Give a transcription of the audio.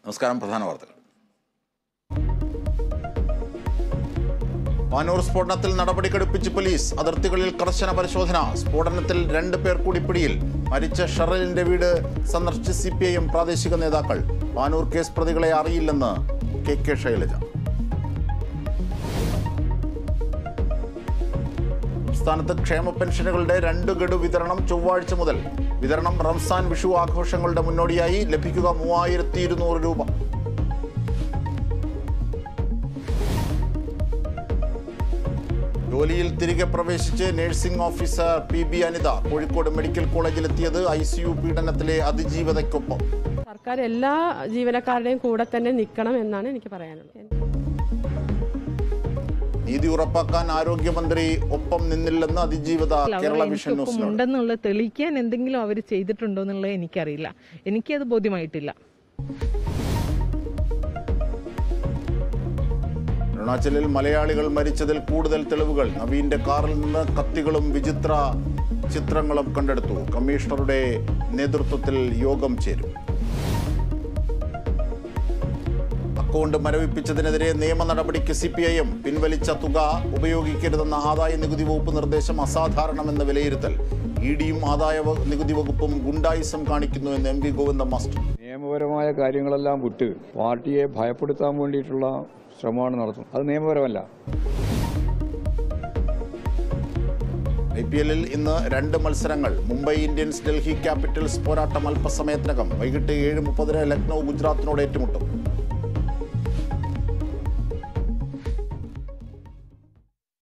നമസ്കാരം പ്രധാന വാർത്തകൾ പാനൂർ സ്ഫോടനത്തിൽ നടപടി ഘടിപ്പിച്ച് പോലീസ് അതിർത്തികളിൽ കർശന പരിശോധന സ്ഫോടനത്തിൽ രണ്ട് പേർ കൂടി പിടിയിൽ മരിച്ച ഷറലിന്റെ വീട് സന്ദർശിച്ച് സി പി ഐ എം പ്രാദേശിക നേതാക്കൾ പാനൂർ കേസ് പ്രതികളെ അറിയില്ലെന്ന് കെ കെ ശൈലജ സംസ്ഥാനത്ത് ക്ഷേമ പെൻഷനുകളുടെ രണ്ട് ഗഡു വിതരണം ചൊവ്വാഴ്ച മുതൽ വിതരണം റംസാൻ വിഷു ആഘോഷങ്ങളുടെ മുന്നോടിയായി ലഭിക്കുക മൂവായിരത്തി ഇരുന്നൂറ് രൂപ ജോലിയിൽ തിരികെ പ്രവേശിച്ച് nursing officer P B Anitha Kozhikode medical കോളേജിലെത്തിയത് ഐ സി യു പീഡനത്തിലെ അതിജീവതയ്ക്കൊപ്പം സർക്കാർ എല്ലാ ജീവനക്കാരുടെയും കൂടെ തന്നെ നിൽക്കണം എന്നാണ് എനിക്ക് പറയാനുള്ളത് നീതി ഉറപ്പാക്കാൻ ആരോഗ്യമന്ത്രി ഒപ്പം നിന്നില്ലെന്ന് അതിജീവിത കേരള വിഷൻ എനിക്കൊപ്പം ന്യൂസിനോട് ഉണ്ടെന്നുള്ളത് തെളിയിക്കാൻ എന്തെങ്കിലും അവർ ചെയ്തിട്ടുണ്ടോ എന്നുള്ളത് എനിക്കറിയില്ല എനിക്കത് ബോധ്യമായിട്ടില്ല അരുണാചലിൽ മലയാളികൾ മരിച്ചതിൽ കൂടുതൽ തെളിവുകൾ നവീന്റെ കാറിൽ നിന്ന് കത്തികളും വിചിത്ര ചിത്രങ്ങളും കണ്ടെടുത്തു കമ്മീഷണറുടെ നേതൃത്വത്തിൽ യോഗം ചേരും അക്കൗണ്ട് മരവിപ്പിച്ചതിനെതിരെ നിയമ നടപടിക്ക് സി പി ഐ എം പിൻവലിച്ച തുക ഉപയോഗിക്കരുതെന്ന ആദായ നികുതി വകുപ്പ് നിർദ്ദേശം അസാധാരണമെന്ന് വിലയിരുത്തൽ ഇ ഡിയും ആദായ വ- നികുതി വകുപ്പും ഗുണ്ടായിസം കാണിക്കുന്നു എന്ന് എം വി ഗോവിന്ദ മാസ്റ്റർ നിയമപരമായ കാര്യങ്ങളെല്ലാം വിട്ട് പാർട്ടിയെ ഭയപ്പെടുത്താൻ വേണ്ടിയിട്ടുള്ള ശ്രമമാണ് നടത്തുന്നത് അത് നിയമപരമല്ല ഐ പി എല്ലിൽ ഇന്ന് രണ്ട് മത്സരങ്ങൾ മുംബൈ ഇന്ത്യൻസ് ഡൽഹി ക്യാപിറ്റൽസ് പോരാട്ടം അല്പസമയത്തിനകം വൈകിട്ട് ഏഴ് മുപ്പതിന് ലക്നൗ ഗുജറാത്തിനോട് ഏറ്റുമുട്ടും